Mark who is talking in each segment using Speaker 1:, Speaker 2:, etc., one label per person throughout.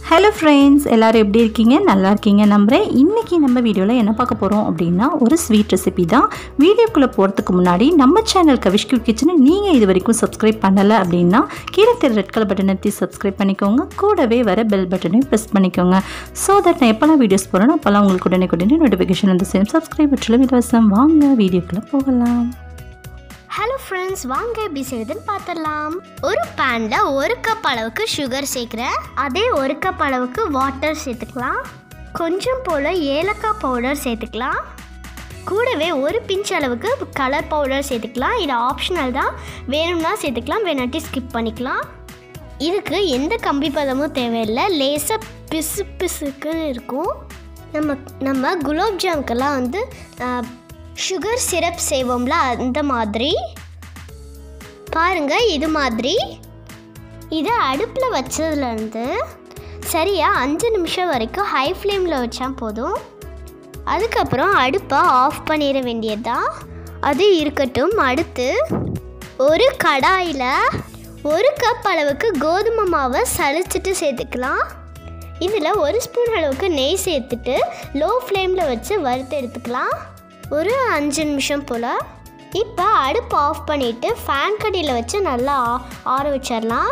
Speaker 1: hello friends எல்லோரும் எப்படி இருக்கீங்க நல்லா இருக்கீங்க நம்புகிறேன் இன்றைக்கி நம்ம வீடியோவில் என்ன பார்க்க போகிறோம் அப்படின்னா ஒரு ஸ்வீட் ரெசிபி தான் வீடியோக்குள்ளே போகிறதுக்கு முன்னாடி நம்ம சேனல் கவிஷ்கு கிச்சனை நீங்கள் இது வரைக்கும் சப்ஸ்கிரைப் பண்ணலை அப்படின்னா கீழே தெரு ரெட் கலர் பட்டன் எடுத்து சப்ஸ்கிரைப் பண்ணிக்கோங்க கூடவே வர பெல் பட்டனையும் ப்ரெஸ் பண்ணிக்கோங்க ஸோ தட் நான் எப்போல்லாம் வீடியோஸ் போகிறேனோ அப்போல்லாம் உங்களுக்கு உடனே உடனே நோட்டிஃபிகேஷன் வந்து சேம் சப்ஸ்கிரைப் பற்றில இலவசம் வாங்க வீடியோக்குள்ளே போகலாம்
Speaker 2: ஹலோ ஃப்ரெண்ட்ஸ் வாங்க எப்படி செய்யுதுன்னு பார்த்துடலாம் ஒரு பேனில் ஒரு கப் அளவுக்கு சுகர் சேர்க்குறேன் அதே ஒரு கப் அளவுக்கு வாட்டர் சேர்த்துக்கலாம் கொஞ்சம் போல் ஏலக்காய் பவுடர் சேர்த்துக்கலாம் கூடவே ஒரு பிஞ்ச் அளவுக்கு கலர் பவுடர் சேர்த்துக்கலாம் இது ஆப்ஷனல் தான் வேணும்னா சேர்த்துக்கலாம் வேணாட்டி ஸ்கிப் பண்ணிக்கலாம் இதுக்கு எந்த கம்பி பதமும் தேவையில்லை லேசாக பிசு பிசுக்கு இருக்கும் நம்ம நம்ம குலோப் ஜாமுக்கெல்லாம் வந்து சுகர் சிரப் செய்வோம்ல அந்த மாதிரி பாருங்க இது மாதிரி இதை அடுப்பில் வச்சதுலேருந்து சரியாக அஞ்சு நிமிஷம் வரைக்கும் ஹை ஃப்ளேமில் வச்சா போதும் அதுக்கப்புறம் அடுப்பை ஆஃப் பண்ணிட வேண்டியதுதான் அது இருக்கட்டும் அடுத்து ஒரு கடாயில் ஒரு கப் அளவுக்கு கோதுமை மாவை சளிச்சிட்டு சேர்த்துக்கலாம் இதில் ஒரு ஸ்பூன் அளவுக்கு நெய் சேர்த்துட்டு லோ ஃப்ளேமில் வச்சு வறுத்து எடுத்துக்கலாம் ஒரு அஞ்சு நிமிஷம் போல் இப்போ அடுப்பு ஆஃப் பண்ணிவிட்டு ஃபேன் கடியில் வச்சு நல்லா ஆ- ஆற வச்சிடலாம்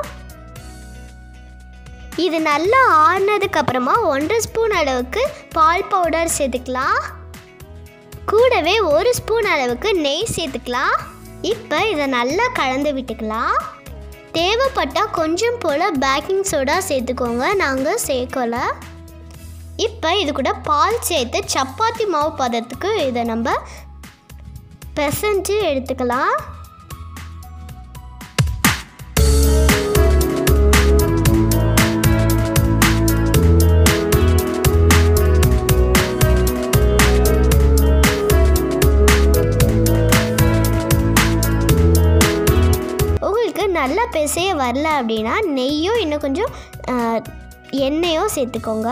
Speaker 2: இது நல்லா ஆறுனதுக்கப்புறமா ஒன்றரை ஸ்பூன் அளவுக்கு பால் பவுடர் சேர்த்துக்கலாம் கூடவே ஒரு ஸ்பூன் அளவுக்கு நெய் சேர்த்துக்கலாம் இப்போ இதை நல்லா கலந்து விட்டுக்கலாம் தேவைப்பட்டால் கொஞ்சம் போல் பேக்கிங் சோடா சேர்த்துக்கோங்க நாங்கள் சேர்க்கல இப்போ இது கூட பால் சேர்த்து சப்பாத்தி மாவு பதத்துக்கு இதை நம்ம பிசைஞ்சு எடுத்துக்கலாம் உங்களுக்கு நல்லா பிசைய வரல அப்படின்னா நெய்யோ இன்னும் கொஞ்சம் ஆஹ், எண்ணெயோ சேர்த்துக்கோங்க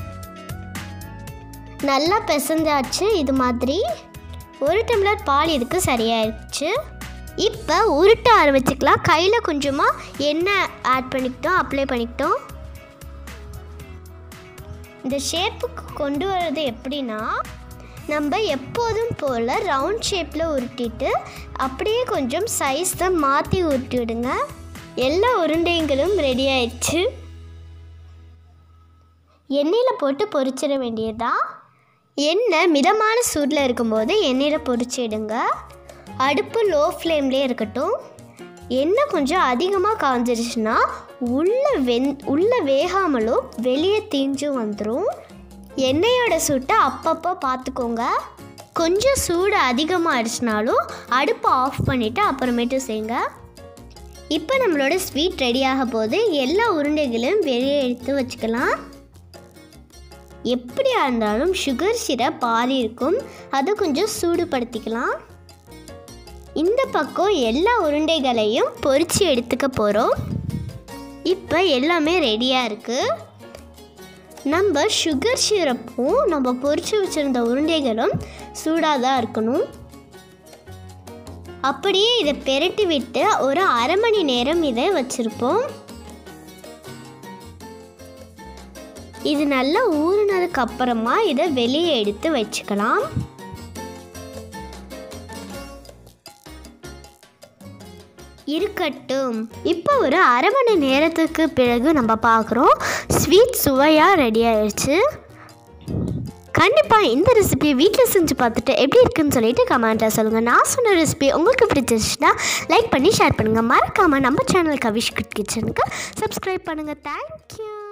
Speaker 2: நல்லா பிசைஞ்சாச்சு இது மாதிரி ஒரு டம்ளர் பால் இதுக்கு சரியாயிடுச்சு இப்போ உருட்ட ஆரம்பிச்சுக்கலாம் கையில் கொஞ்சமாக எண்ணெய் ஆட் பண்ணிக்கிட்டோம் அப்ளை பண்ணிக்கிட்டோம் இந்த ஷேப்புக்கு கொண்டு வர்றது எப்படின்னா நம்ம எப்போதும் போல் ரவுண்ட் ஷேப்பில் உருட்டிட்டு அப்படியே கொஞ்சம் சைஸை மாற்றி உருட்டி விடுங்க எல்லா உருண்டைங்களும் ரெடி ஆயிடுச்சு எண்ணெயில் போட்டு பொரிச்சிட வேண்டியதுதான் எண்ணெய் மிதமான சூடில் இருக்கும்போது எண்ணெயில் பொரிச்சிடுங்க அடுப்பு லோ ஃப்ளேம்லேயே இருக்கட்டும் எண்ணெய் கொஞ்சம் அதிகமாக காஞ்சிருச்சுன்னா உள்ளே வெந் உள்ளே வேகாமலும் வெளியே தீஞ்சும் வந்துடும் எண்ணெயோட சூட்டை அப்பப்போ பார்த்துக்கோங்க கொஞ்சம் சூடு அதிகமாகிடுச்சுனாலும் அடுப்பை ஆஃப் பண்ணிவிட்டு அப்புறமேட்டு செய்யுங்க இப்போ நம்மளோட ஸ்வீட் ரெடியாக போது எல்லா உருண்டைகளையும் வெளியே எடுத்து வச்சுக்கலாம் எப்படியா இருந்தாலும் சுகர் சிரப் பாதி இருக்கும் அதை கொஞ்சம் சூடுபடுத்திக்கலாம் இந்த பக்கம் எல்லா உருண்டைகளையும் பொரிச்சு எடுத்துக்க போகிறோம் இப்போ எல்லாமே ரெடியாக இருக்குது நம்ம சுகர் சிரப்பும் நம்ம பொரிச்சு வச்சுருந்த உருண்டைகளும் சூடாக தான் இருக்கணும் அப்படியே இதை பெரட்டி விட்டு ஒரு அரை மணி நேரம் இதை வச்சுருப்போம் இது நல்லா ஊறினதுக்கு அப்புறமா இதை வெளியே எடுத்து வச்சுக்கலாம் இருக்கட்டும் இப்போ ஒரு அரை மணி நேரத்துக்கு பிறகு நம்ம பார்க்குறோம் ஸ்வீட் சுவையாக ரெடி ஆயிடுச்சு கண்டிப்பாக இந்த ரெசிபியை வீட்டில் செஞ்சு பார்த்துட்டு எப்படி இருக்குன்னு சொல்லிட்டு கமெண்ட்டாக சொல்லுங்கள் நான் சொன்ன ரெசிபி உங்களுக்கு பிடிச்சிருச்சுன்னா லைக் பண்ணி ஷேர் பண்ணுங்கள் மறக்காமல் நம்ம சேனல் கவிஷ் கிச்சனுக்கு சப்ஸ்கிரைப் பண்ணுங்கள் தேங்க்யூ